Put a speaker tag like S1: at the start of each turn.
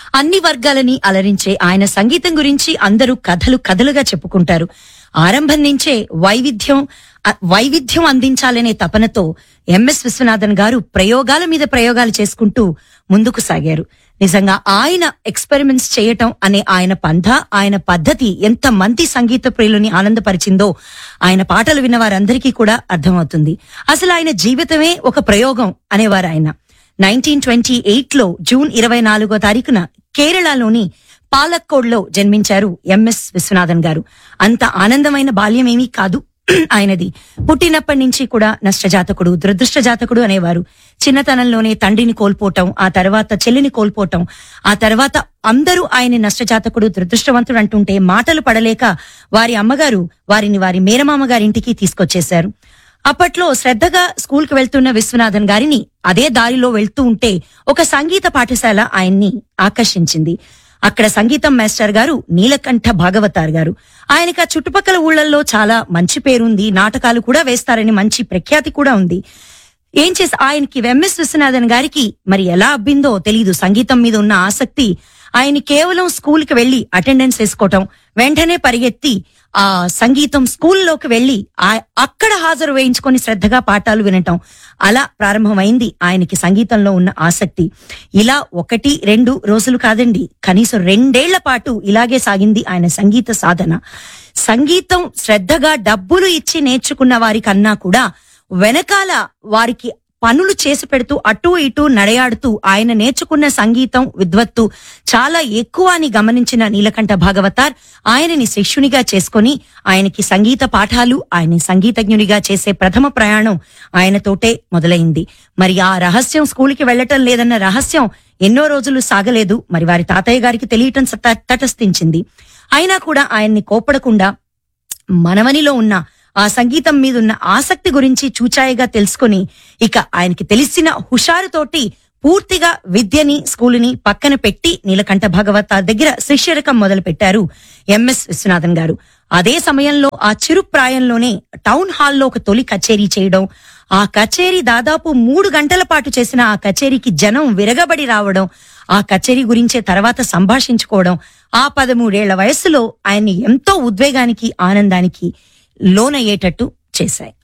S1: అన్ని వర్గాలని అలరించే ఆయన సంగీతం గురించి అందరూ కథలు కథలుగా చెప్పుకుంటారు ఆరంభం నుంచే వైవిధ్యం అ- వైవిధ్యం అందించాలనే తపనతో ఎంఎస్ విశ్వనాథన్ గారు ప్రయోగాల మీద ప్రయోగాలు చేసుకుంటూ ముందుకు సాగారు నిజంగా ఆయన ఎక్స్పెరిమెంట్స్ చేయటం అనే ఆయన పంథ ఆయన పద్ధతి ఎంత మంది సంగీత ప్రియులని ఆనందపరిచిందో ఆయన పాటలు విన్న వారందరికీ కూడా అర్థమవుతుంది అసలు ఆయన జీవితమే ఒక ప్రయోగం అనేవారు ఆయన నైన్టీన్ ట్వంటీ ఎయిట్ లో జూన్ ఇరవై నాలుగో తారీఖున కేరళలోని పాలక్కోడ్లో జన్మించారు ఎంఎస్ విశ్వనాథన్ గారు అంత ఆనందమైన బాల్యం ఏమీ కాదు ఆయనది పుట్టినప్పటి నుంచి కూడా నష్టజాతకుడు దురదృష్టజాతకుడు అనేవారు చిన్నతనంలోనే తండ్రిని కోల్పోవటం ఆ తర్వాత చెల్లిని కోల్పోవటం ఆ తర్వాత అందరూ ఆయన నష్టజాతకుడు దురదృష్టవంతుడు అంటుంటే మాటలు పడలేక వారి అమ్మగారు వారిని వారి మేనమామ గారింటికి తీసుకొచ్చేశారు అప్పట్లో శ్రద్ధగా స్కూల్ కి వెళ్తున్న విశ్వనాథన్ గారిని అదే దారిలో వెళ్తూ ఉంటే ఒక సంగీత పాఠశాల ఆయన్ని ఆకర్షించింది అక్కడ సంగీతం మాస్టర్ గారు నీలకంఠ భాగవతార్ గారు ఆయనకి ఆ చుట్టుపక్కల ఊళ్ళల్లో చాలా మంచి పేరుంది నాటకాలు కూడా వేస్తారని మంచి ప్రఖ్యాతి కూడా ఉంది ఏం చేసి ఆయనకి ఎంఎస్ విశ్వనాథన్ గారికి మరి ఎలా అబ్బిందో తెలీదు సంగీతం మీద ఉన్న ఆసక్తి ఆయన కేవలం స్కూల్ కి వెళ్లి అటెండెన్స్ వేసుకోవటం వెంటనే పరిగెత్తి ఆ సంగీతం స్కూల్లోకి వెళ్లి ఆ- అక్కడ హాజరు వేయించుకొని శ్రద్ధగా పాఠాలు వినటం అలా ప్రారంభమైంది ఆయనకి సంగీతంలో ఉన్న ఆసక్తి ఇలా ఒకటి రెండు రోజులు కాదండి కనీసం రెండేళ్ల పాటు ఇలాగే సాగింది ఆయన సంగీత సాధన సంగీతం శ్రద్ధగా డబ్బులు ఇచ్చి నేర్చుకున్న వారి కన్నా కూడా వెనకాల వారికి పనులు చేసి పెడుతూ అటు ఇటు నడయాడుతూ ఆయన నేర్చుకున్న సంగీతం విద్వత్తు చాలా ఎక్కువ అని గమనించిన నీలకంఠ భాగవతార్ ఆయనని శిష్యునిగా చేసుకొని ఆయనకి సంగీత పాఠాలు ఆయన సంగీతజ్ఞునిగా చేసే ప్రథమ ప్రయాణం ఆయనతోటే మొదలైంది మరి ఆ రహస్యం స్కూల్కి వెళ్లటం లేదన్న రహస్యం ఎన్నో రోజులు సాగలేదు మరి వారి తాతయ్య గారికి తెలియటం సత- తటస్థించింది అయినా కూడా ఆయన్ని కోపడకుండా మనవనిలో ఉన్న ఆ సంగీతం మీద ఉన్న ఆసక్తి గురించి చూచాయిగా తెలుసుకొని ఇక ఆయనకి తెలిసిన హుషారుతోటి పూర్తిగా విద్యని స్కూలుని పక్కన పెట్టి నీలకంఠ భగవత్ దగ్గర శిష్యరకం మొదలు పెట్టారు ఎంఎస్ విశ్వనాథన్ గారు అదే సమయంలో ఆ చిరు ప్రాయంలోనే టౌన్ హాల్లో ఒక తొలి కచేరీ చేయడం ఆ కచేరీ దాదాపు మూడు గంటల పాటు చేసిన ఆ కచేరీకి జనం విరగబడి రావడం ఆ కచేరీ గురించే తర్వాత సంభాషించుకోవడం ఆ పదమూడేళ్ల వయస్సులో ఆయన్ని ఎంతో ఉద్వేగానికి ఆనందానికి లోనయ్యేటట్టు చేశాయి